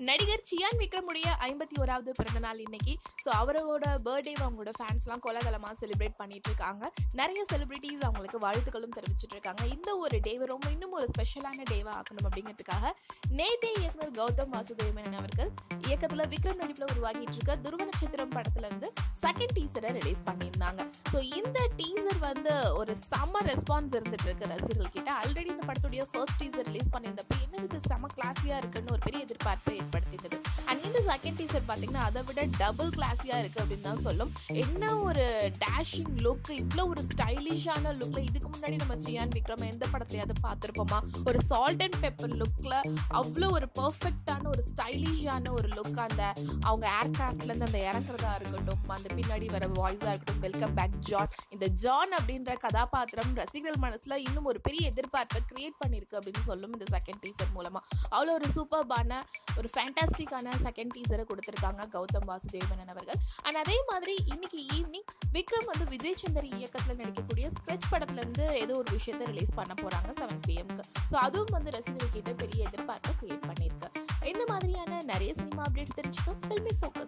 நடிகர் சியான் விக்ரமுடைய ஐம்பத்தி ஓராவது பிறந்த நாள் இன்னைக்கு ஸோ அவரோட பர்த்டே அவங்களோட ஃபேன்ஸ்லாம் கோலாகலமாக செலிப்ரேட் பண்ணிட்டு இருக்காங்க நிறைய செலிபிரிட்டிஸ் அவங்களுக்கு வாழ்த்துக்களும் தெரிவிச்சிட்டு இருக்காங்க இந்த ஒரு டேவை ரொம்ப இன்னும் ஒரு ஸ்பெஷலான டேவா ஆக்கணும் அப்படிங்கிறதுக்காக நேதே இயக்குனர் கௌதம் வாசுதேவ் மேனன் அவர்கள் இயக்கத்தில் விக்ரம் நடிப்பில் உருவாகிட்டு இருக்க துருவ நட்சத்திரம் படத்துல இருந்து செகண்ட் டீசரை ரிலீஸ் பண்ணியிருந்தாங்க ஸோ இந்த டீசர் வந்து ஒரு செம்ம ரெஸ்பான்ஸ் இருந்துட்டு இருக்கு ரசிகர்கள் கிட்ட ஆல்ரெடி இந்த படத்துடைய ஃபர்ஸ்ட் டீசர் ரிலீஸ் பண்ணியிருந்தப்ப என்னது இது செம்ம கிளாஸியாக இருக்குன்னு ஒரு பெரிய எதிர்பார்ப்பை ஏற்படுத்தியிருந்தது அண்ட் இந்த செகண்ட் டீசர் பார்த்தீங்கன்னா அதை விட டபுள் கிளாஸியாக இருக்குது அப்படின்னு தான் சொல்லும் என்ன ஒரு டேஷிங் லுக் இவ்வளோ ஒரு ஸ்டைலிஷான லுக்ல இதுக்கு முன்னாடி நம்ம சியான் விக்ரம் எந்த படத்துலையாவது பார்த்துருப்போமா ஒரு சால்ட் அண்ட் பெப்பர் லுக்கில் அவ்வளோ ஒரு பர்ஃபெக்டான ஒரு ஸ்டைலிஷான ஒரு லுக் அந்த அவங்க ஏர்கிராஃப்ட்லேருந்து அந்த இறங்குறதா இருக்கட்டும் அந்த பின்னாடி வர வாய்ஸாக இருக்கட்டும் வெல்கம் பேக் ஜான் இந்த ஜான் அப்படின்ற கதாபாத்திரம் ரசிகர்கள் மனசில் இன்னும் ஒரு பெரிய எதிர்பார்ப்பை கிரியேட் பண்ணியிருக்கு அப்படின்னு சொல்லும் இந்த செகண்ட் டீசர் மூலமாக அவ்வளோ ஒரு சூப்பர்பான ஒரு ஃபேண்டாஸ்டிக்கான செகண்ட் டீசரை கொடுத்துருக்காங்க கௌதம் வாசுதேவன் அவர்கள் அண்ட் அதே மாதிரி இன்னைக்கு ஈவினிங் விக்ரம் வந்து விஜய் சந்தர் இயக்கத்தில் நடிக்கக்கூடிய ஸ்கெட்ச் படத்துலேருந்து ஏதோ ஒரு விஷயத்தை ரிலீஸ் பண்ண போகிறாங்க செவன் பிஎம்க்கு ஸோ அதுவும் வந்து ரசிகர்கள் கிட்ட பெரிய எதிர்பார்ப்பை கிரியேட் பண்ணியிருக்கு இந்த மாதிரியான நிறைய சினிமா அப்டேட்ஸ் தெரிஞ்சுக்க ஃபில்மி ஃபோக்கஸ்